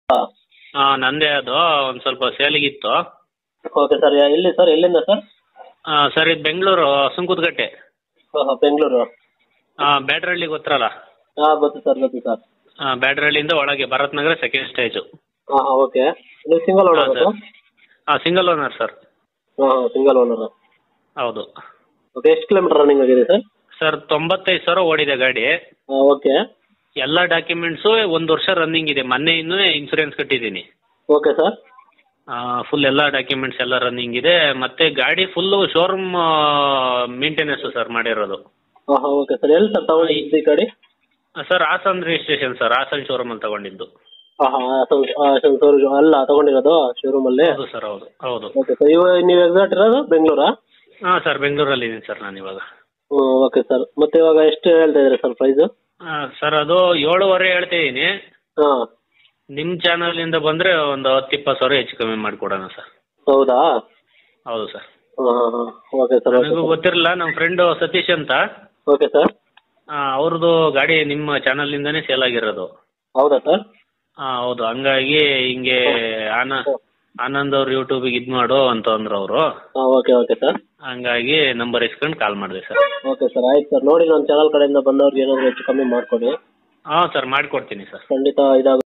ಹಾಂ ನಂದೇ ಅದು ಒಂದು ಸ್ವಲ್ಪ ಸೇಲಿಗಿತ್ತು ಓಕೆ ಸರ್ ಎಲ್ಲಿ ಸರ್ ಎಲ್ಲಿಂದ ಸರ್ ಹಾಂ ಸರ್ ಇದು ಬೆಂಗಳೂರು ಸುಂಕುದಗಟ್ಟೆ ಹಾಂ ಹಾಂ ಬೆಂಗಳೂರು ಹಾಂ ಬ್ಯಾಡ್ರಳ್ಳಿ ಗೊತ್ತರಲ್ಲ ಹಾಂ ಗೊತ್ತು ಸರ್ ಗೊತ್ತು ಸರ್ ಹಾಂ ಬ್ಯಾಡ್ರಳ್ಳಿಯಿಂದ ಒಳಗೆ ಭರತ್ ನಗರ ಸೆಕೆಂಡ್ ಸ್ಟೇಜು ಹಾಂ ಹಾಂ ಓಕೆ ನೀವು ಸಿಂಗಲ್ ಹಾಂ ಓನರ್ ಸರ್ ಹಾಂ ಸಿಂಗಲ್ ಓನರ್ ಸರ್ ಹಾಂ ಹಾಂ ಸಿಂಗಲ್ ಓನರ್ ಹೌದು ಓಕೆ ಎಷ್ಟು ಕಿಲೋಮೀಟರ್ ರನ್ನಿಂಗ್ ಆಗಿದೆ ಸರ್ ಸರ್ ತೊಂಬತ್ತೈದು ಸಾವಿರ ಓಡಿದೆ ಗಾಡಿ ಹಾಂ ಓಕೆ ಎಲ್ಲ ಡಾಕ್ಯುಮೆಂಟ್ಸು ಒಂದು ವರ್ಷ ರನ್ನಿಂಗ್ ಇದೆ ಮೊನ್ನೆ ಇನ್ನೂ ಇನ್ಸೂರೆನ್ಸ್ ಕಟ್ಟಿದ್ದೀನಿ ಓಕೆ ಸರ್ ಫುಲ್ ಎಲ್ಲ ಡಾಕ್ಯುಮೆಂಟ್ಸ್ ಎಲ್ಲ ರನ್ನಿಂಗ್ ಇದೆ ಮತ್ತೆ ಗಾಡಿ ಫುಲ್ಲು ಶೋರೂಮ್ ಮೇಂಟೆನೆನ್ಸು ಸರ್ ಮಾಡಿರೋದು ಹಾಂ ಹಾಂ ಓಕೆ ಸರ್ ಎಲ್ಲಿ ಸರ್ ತಗೊಂಡಿದ್ದು ಈ ಗಾಡಿ sir Hassan registration sir Hassan ಶೋರೂಮಲ್ಲಿ ತಗೊಂಡಿದ್ದು ಹಾಂ ಹಾಂ ಹಾಸನ್ ಶೋರೂಮ್ ಅಲ್ಲ ತಗೊಂಡಿರೋದು ಶೋರೂಮಲ್ಲಿ ಹೌದು ಸರ್ ಹೌದು ಹೌದು ಓಕೆ ಸರ್ ಇವಾಗ ನೀವು ಎಕ್ಸಾಕ್ಟ್ ಇರೋದು ಬೆಂಗಳೂರಾ ಹಾಂ ಸರ್ ಬೆಂಗಳೂರಲ್ಲಿ ಇದ್ದೀನಿ ಸರ್ ನಾನು ಇವಾಗ ಹ್ಞೂ ಓಕೆ ಸರ್ ಮತ್ತೆ ಇವಾಗ ಎಷ್ಟು ಹೇಳ್ತಾ ಇದ್ದೀರಿ ಸರ್ ಪ್ರೈಸು ಸರ್ ಅದು ಏಳುವರೆ ಹೇಳ್ತಿದ್ದೀನಿ ಹಾಂ ನಿಮ್ಮ ಚಾನಲಿಂದ ಬಂದರೆ ಒಂದು ಹತ್ತು ಇಪ್ಪತ್ತು ಸಾವಿರ ಹೆಚ್ಚು ಕಮ್ಮಿ ಮಾಡಿಕೊಡೋಣ ಸರ್ ಹೌದಾ ಹೌದು ಸರ್ ಹಾಂ ಹಾಂ ಹಾಂ ಓಕೆ ಸರ್ ಓಕೆ ನನಗೂ ಗೊತ್ತಿರಲಿಲ್ಲ ನಮ್ಮ ಫ್ರೆಂಡು ಸತೀಶ್ ಅಂತ ಓಕೆ ಸರ್ ಅವ್ರದ್ದು ಗಾಡಿ ನಿಮ್ಮ ಚಾನಲಿಂದನೇ ಸೇಲ್ ಆಗಿರೋದು ಹೌದಾ ಸರ್ ಹಾಂ ಹೌದು ಹಂಗಾಗಿ ಹಿಂಗೆ ಆನ ಆನಂದ್ ಅವ್ರ ಯೂಟ್ಯೂಬಿಗೆ ಇದು ಮಾಡು ಅಂತ ಅಂದ್ರು ಅವರು ಹಾಂ ಓಕೆ ಓಕೆ ಸರ್ ಹಂಗಾಗಿ ನಂಬರ್ ಇಸ್ಕೊಂಡು ಕಾಲ್ ಮಾಡಿದೆ ಸರ್ ಓಕೆ ಸರ್ ಆಯ್ತು ಸರ್ ನೋಡಿ ನನ್ನ ಚಾನಲ್ ಕಡೆಯಿಂದ ಬಂದವ್ರಿಗೆ ಏನಾದರೂ ಹೆಚ್ಚು ಕಮ್ಮಿ ಮಾಡಿಕೊಡಿ ಹಾಂ ಸರ್ ಮಾಡಿಕೊಡ್ತೀನಿ ಸರ್ ಖಂಡಿತ ಇದಾಗ